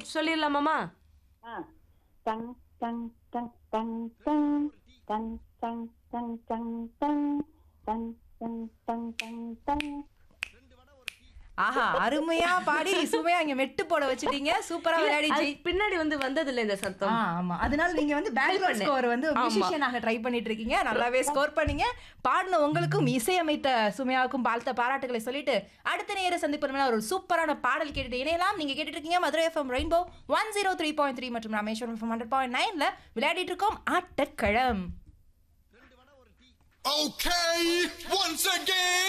சொல்லிடலாமாமா ஆ டங் டங் டங் டங் டங் டங் டங் டங் டங் டங் டங் டங் டங் டங் டங் ஆஹா அருமையா பாடி சுமையா இங்க மெட்டு போட வச்சிட்டீங்க சூப்பரா விளையாடி அது ஜெய் பின்னாடி வந்து வந்தது இல்ல இந்த ஆ, சத்தம் ஆமா அதனால நீங்க வந்து பேக்ரவுண்ட் பண்ணேன். ஸ்கோர் வந்து ஆமா. மியூசிஷியனாக ட்ரை பண்ணிட்டு இருக்கீங்க நல்லாவே ஸ்கோர் பண்ணீங்க பாடின உங்களுக்கும் இசையமைத்த சுமையாவுக்கும் வாழ்த்த பாராட்டுகளை சொல்லிட்டு அடுத்த நேர சந்திப்பு ஒரு சூப்பரான பாடல் கேட்டுட்டு இணையலாம் நீங்க கேட்டுட்டு இருக்கீங்க Madurai FM rainbow one zero three point three மற்றும் ராமேஸ்வரம் எஃப்எம் ஹண்ட்ரட் பாயிண்ட் நைன்ல விளையாடிட்டு இருக்கோம் ஆட்டக்களம் Okay, once again.